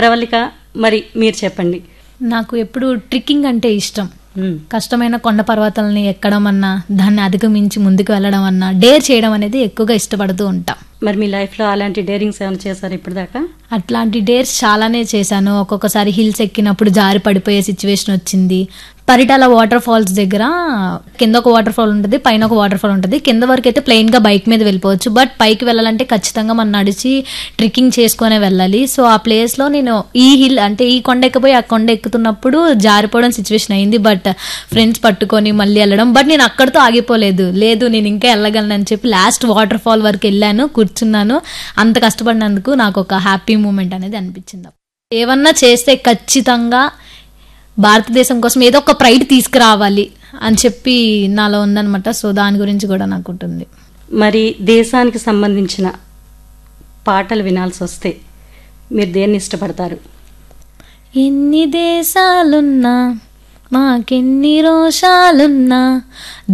ప్రవళిక మరి మీరు చెప్పండి నాకు ఎప్పుడు ట్రిక్కింగ్ అంటే ఇష్టం ఉమ్, కష్టమైన కొండ పర్వతాలని ఎక్కడం అన్నా దాన్ని అధిగమించి ముందుకు వెళ్ళడం అన్నా డేర్ చేయడం అనేది ఎక్కువగా ఇష్టపడుతూ ఉంటాం మరి మీ లైఫ్లో అలాంటి డేరింగ్స్ ఏమైనా చేశారు ఇప్పటిదాకా అట్లాంటి డేర్స్ చాలానే చేశాను ఒక్కొక్కసారి హిల్స్ ఎక్కినప్పుడు జారి పడిపోయే సిచ్యువేషన్ వచ్చింది పరిటాల వాటర్ ఫాల్స్ దగ్గర కింద ఒక వాటర్ ఫాల్ ఉంటుంది పైన ఒక వాటర్ ఫాల్ ఉంటుంది కింద వరకు అయితే ప్లెయిన్ గా బైక్ మీద వెళ్ళిపోవచ్చు బట్ పైకి వెళ్ళాలంటే ఖచ్చితంగా మనం నడిచి ట్రెక్కింగ్ చేసుకునే వెళ్ళాలి సో ఆ ప్లేస్ లో నేను ఈ హిల్ అంటే ఈ కొండ ఎక్కిపోయి ఆ కొండ ఎక్కుతున్నప్పుడు జారిపోవడం సిచ్యువేషన్ అయింది బట్ ఫ్రెండ్స్ పట్టుకొని మళ్ళీ వెళ్ళడం బట్ నేను అక్కడితో ఆగిపోలేదు లేదు నేను ఇంకా వెళ్ళగలను అని చెప్పి లాస్ట్ వాటర్ ఫాల్ వరకు వెళ్ళాను కూర్చున్నాను అంత కష్టపడినందుకు నాకు ఒక హ్యాపీ మూమెంట్ అనేది అనిపించింది ఏమన్నా చేస్తే ఖచ్చితంగా భారతదేశం కోసం ఏదో ఒక ప్రైడ్ తీసుకురావాలి అని చెప్పి నాలో ఉందన్నమాట సో దాని గురించి కూడా నాకు ఉంటుంది మరి దేశానికి సంబంధించిన పాటలు వినాల్సి వస్తే మీరు దేన్ని ఇష్టపడతారు ఎన్ని దేశాలున్నా మాకెన్ని రోషాలున్నా